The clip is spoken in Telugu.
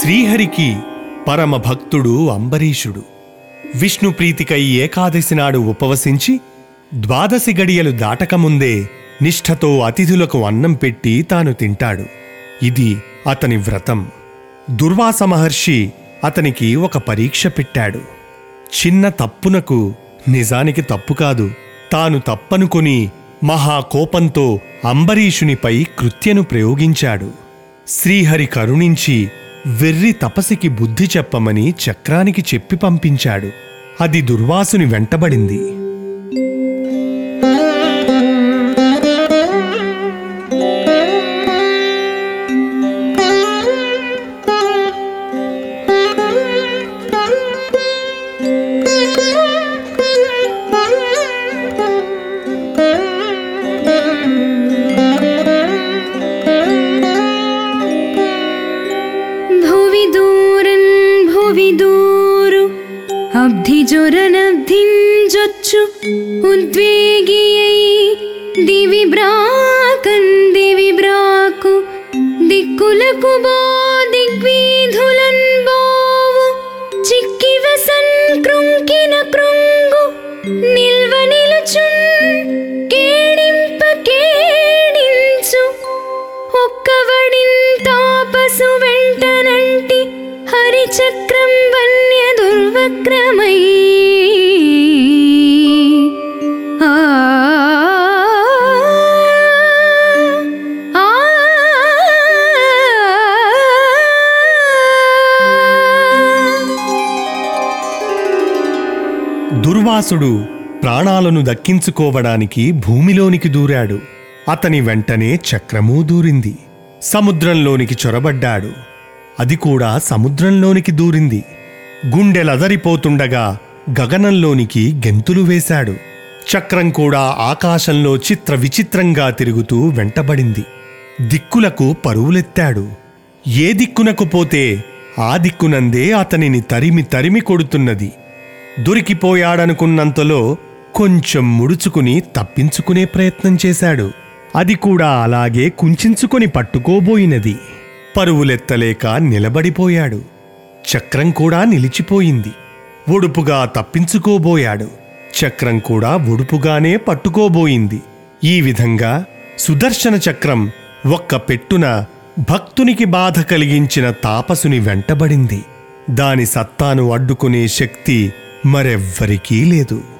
శ్రీహరికి పరమ భక్తుడు అంబరీషుడు విష్ణు ప్రీతికై ఏకాదశి నాడు ఉపవసించి ద్వాదశి గడియలు దాటకముందే నిష్ఠతో అతిథులకు అన్నం పెట్టి తాను తింటాడు ఇది అతని వ్రతం దుర్వాస మహర్షి అతనికి ఒక పరీక్ష పెట్టాడు చిన్న తప్పునకు నిజానికి తప్పు కాదు తాను తప్పనుకొని మహాకోపంతో అంబరీషునిపై కృత్యను ప్రయోగించాడు శ్రీహరి కరుణించి వెర్రి తపసికి బుద్ధి చెప్పమని చక్రానికి చెప్పి పంపించాడు అది దుర్వాసుని వెంటబడింది భువి దూరన్ భువి దూరు అబ్ధిజొరనబ్ధింజొచ్చు ఉద్వేగియై దివి బ్రాకన్ దివి బ్రాకు దిక్కులకు బో దిగ్వీధులన్ బోవు చిక్కివసన్ కృంకిన కృంగు నిల్వ నిలుచున్ కేడింప కేడించు ఒక్కవడిన్ తాపసు వెంటనంటి హరిచక్రం వన్య దుర్వక్రమై ఆ ఆ దుర్వాసుడు ప్రాణాలను దక్కించుకోవడానికి భూమిలోనికి దూరాడు అతని వెంటనే చక్రమూ దూరింది సముద్రంలోనికి చొరబడ్డాడు అది కూడా సముద్రంలోనికి దూరింది గుండెలదరిపోతుండగా గగనంలోనికి గెంతులు వేశాడు చక్రం కూడా ఆకాశంలో చిత్ర విచిత్రంగా తిరుగుతూ వెంటబడింది దిక్కులకు పరువులెత్తాడు ఏ దిక్కునకు పోతే ఆ దిక్కునందే అతనిని తరిమి తరిమి కొడుతున్నది దొరికిపోయాడనుకున్నంతలో కొంచెం ముడుచుకుని తప్పించుకునే ప్రయత్నం చేశాడు అది కూడా అలాగే కుంచించుకొని పట్టుకోబోయినది పరువులెత్తలేక నిలబడిపోయాడు చక్రం కూడా నిలిచిపోయింది ఒడుపుగా తప్పించుకోబోయాడు చక్రం కూడా ఒడుపుగానే పట్టుకోబోయింది ఈ విధంగా సుదర్శన చక్రం ఒక్క పెట్టున భక్తునికి బాధ కలిగించిన తాపసుని వెంటబడింది దాని సత్తాను అడ్డుకునే శక్తి మరెవ్వరికీ లేదు